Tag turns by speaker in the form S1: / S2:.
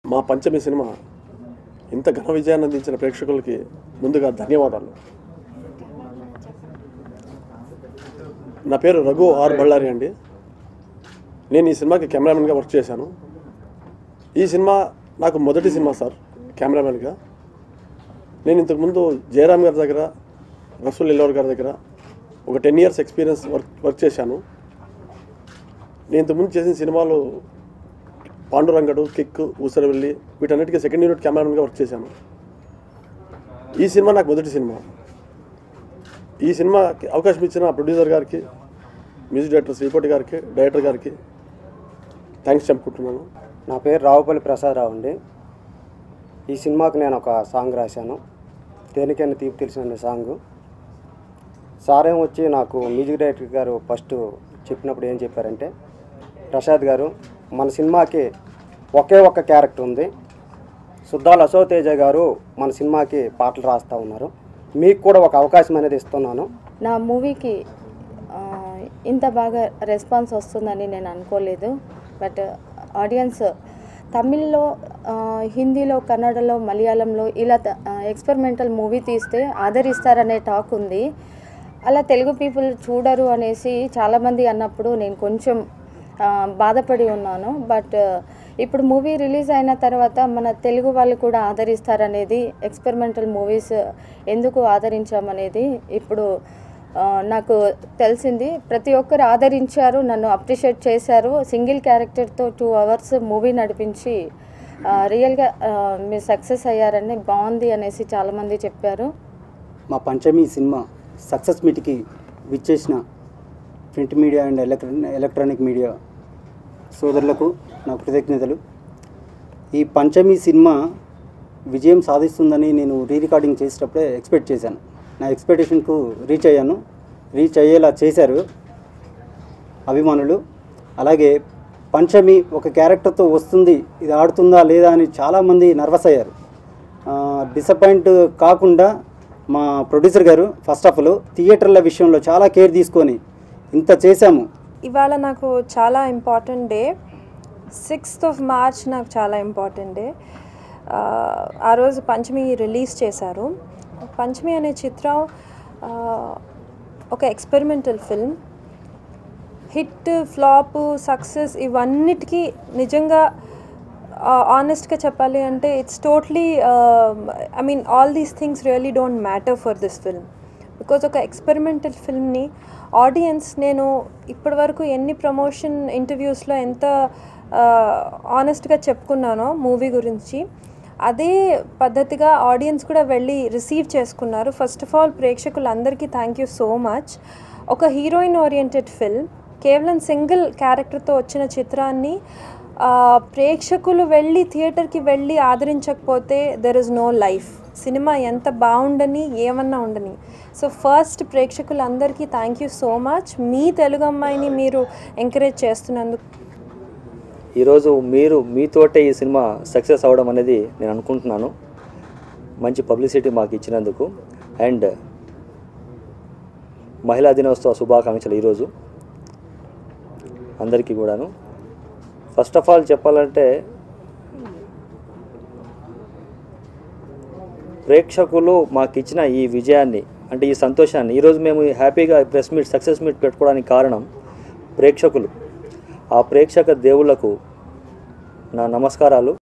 S1: మా పంచమి సినిమా ఇంత ఘన విజయాన్ని అందించిన ప్రేక్షకులకి ముందుగా ధన్యవాదాలు నా పేరు రఘు ఆర్ బళ్ళారి అండి నేను ఈ సినిమాకి కెమెరామెన్గా వర్క్ చేశాను ఈ సినిమా నాకు మొదటి సినిమా సార్ కెమెరామెన్గా నేను ఇంతకుముందు జయరామ్ గారి దగ్గర రసూల్ ఎల్లవర్ గారి దగ్గర ఒక ten years experience work work చేశాను నేను ఇంతకుముందు చేసిన సినిమాలు పాండురంగడు కిక్ ఊసరవెల్లి వీటన్నిటికీ సెకండ్ యూనిట్ కెమెరామెన్గా వర్క్ చేశాను ఈ సినిమా నాకు మొదటి సినిమా ఈ సినిమాకి అవకాశం ఇచ్చిన ప్రొడ్యూసర్ గారికి మ్యూజిక్ డైరెక్టర్ శ్రీకోటి గారికి డైరెక్టర్ గారికి థ్యాంక్స్ చెప్పుకుంటున్నాను
S2: నా పేరు రావుపల్లి ప్రసాదరావు అండి ఈ సినిమాకి నేను ఒక సాంగ్ రాశాను దేనికైనా తీపి తెలిసిన సాంగ్ సారేం వచ్చి నాకు మ్యూజిక్ డైరెక్టర్ గారు ఫస్ట్ చెప్పినప్పుడు ఏం చెప్పారంటే ప్రసాద్ గారు మన సినిమాకి ఒకే ఒక్క క్యారెక్టర్ ఉంది సుద్దాల అశోక్ తేజ గారు మన సినిమాకి పాటలు రాస్తూ ఉన్నారు మీకు కూడా ఒక అవకాశం అనేది ఇస్తున్నాను
S3: నా మూవీకి ఆ, ఇంత బాగా రెస్పాన్స్ వస్తుందని నేను అనుకోలేదు బట్ ఆడియన్స్ తమిళ్లో ఆ, హిందీలో కన్నడలో మలయాళంలో ఇలా ఎక్స్పెరిమెంటల్ మూవీ తీస్తే ఆదరిస్తారనే టాక్ ఉంది అలా తెలుగు పీపుల్ చూడరు అనేసి చాలామంది అన్నప్పుడు నేను కొంచెం ఆ, బాధపడి ఉన్నాను బట్ ఇప్పుడు మూవీ రిలీజ్ అయిన తర్వాత మన తెలుగు వాళ్ళు కూడా ఆదరిస్తారనేది ఎక్స్పెరిమెంటల్ మూవీస్ ఎందుకు ఆదరించామనేది ఇప్పుడు ఆ, నాకు తెలిసింది ప్రతి ఒక్కరు ఆదరించారు నన్ను అప్రిషియేట్ చేశారు సింగిల్ క్యారెక్టర్తో టూ అవర్స్ మూవీ నడిపించి ఆ, రియల్గా ఆ, మీరు సక్సెస్ అయ్యారని బాగుంది అనేసి చాలామంది చెప్పారు
S2: మా పంచమి సినిమా సక్సెస్ మీట్కి విచ్చేసిన print media and electronic electronic media సోదరులకు నా కృతజ్ఞతలు ఈ పంచమి సినిమా విజయం సాధిస్తుందని నేను రీ రికార్డింగ్ చేసేటప్పుడే ఎక్స్పెక్ట్ చేశాను నా ఎక్స్పెక్టేషన్కు రీచ్ అయ్యాను రీచ్ అయ్యేలా చేశారు అభిమానులు అలాగే పంచమి ఒక క్యారెక్టర్తో వస్తుంది ఇది ఆడుతుందా లేదా అని చాలామంది నర్వస్ అయ్యారు డిసప్పాయింట్ కాకుండా మా ప్రొడ్యూసర్ గారు ఫస్ట్ ఆఫ్ ఆల్ థియేటర్ల విషయంలో చాలా కేర్ తీసుకొని ఇంత చేశాము
S4: ఇవాళ నాకు చాలా important day sixth of March నాకు చాలా ఇంపార్టెంట్ డే ఆ రోజు పంచమి రిలీజ్ చేశారు పంచమి అనే చిత్రం ఆ, ఒక experimental film hit flop success ఇవన్నిటికీ నిజంగా ఆనెస్ట్గా చెప్పాలి అంటే it's totally I mean all these things really don't matter for this film because ఒక ఎక్స్పెరిమెంటల్ ఫిల్మ్ని ఆడియన్స్ నేను ఇప్పటివరకు ఎన్ని ప్రమోషన్ ఇంటర్వ్యూస్లో ఎంత ఆనెస్ట్గా చెప్పుకున్నానో మూవీ గురించి అదే పద్ధతిగా ఆడియన్స్ కూడా వెళ్ళి రిసీవ్ చేసుకున్నారు ఫస్ట్ ఆఫ్ ఆల్ ప్రేక్షకులందరికీ థ్యాంక్ యూ సో మచ్ ఒక హీరోయిన్ ఓరియంటెడ్ ఫిల్మ్ కేవలం సింగిల్ క్యారెక్టర్తో వచ్చిన చిత్రాన్ని ఆ, ప్రేక్షకులు వెళ్ళి థియేటర్కి వెళ్ళి ఆదరించకపోతే there is no life cinema ఎంత బాగుండని ఏమన్నా ఉండని సో ఫస్ట్ ప్రేక్షకులందరికీ థ్యాంక్ యూ సో మచ్ మీ తెలుగు అమ్మాయిని మీరు ఎంకరేజ్ చేస్తున్నందుకు
S5: ఈరోజు మీరు మీతోటే ఈ సినిమా సక్సెస్ అవ్వడం అనేది నేను అనుకుంటున్నాను మంచి పబ్లిసిటీ మాకు ఇచ్చినందుకు అండ్ మహిళా దినోత్సవ శుభాకాంక్షలు ఈరోజు అందరికీ కూడాను ఫస్ట్ ఆఫ్ ఆల్ చెప్పాలంటే ప్రేక్షకులు మాకు ఇచ్చిన ఈ విజయాన్ని అంటే ఈ సంతోషాన్ని ఈరోజు మేము హ్యాపీగా ప్రెస్ మీట్ సక్సెస్ మీట్ పెట్టుకోవడానికి కారణం ప్రేక్షకులు ఆ ప్రేక్షక దేవుళ్లకు నా నమస్కారాలు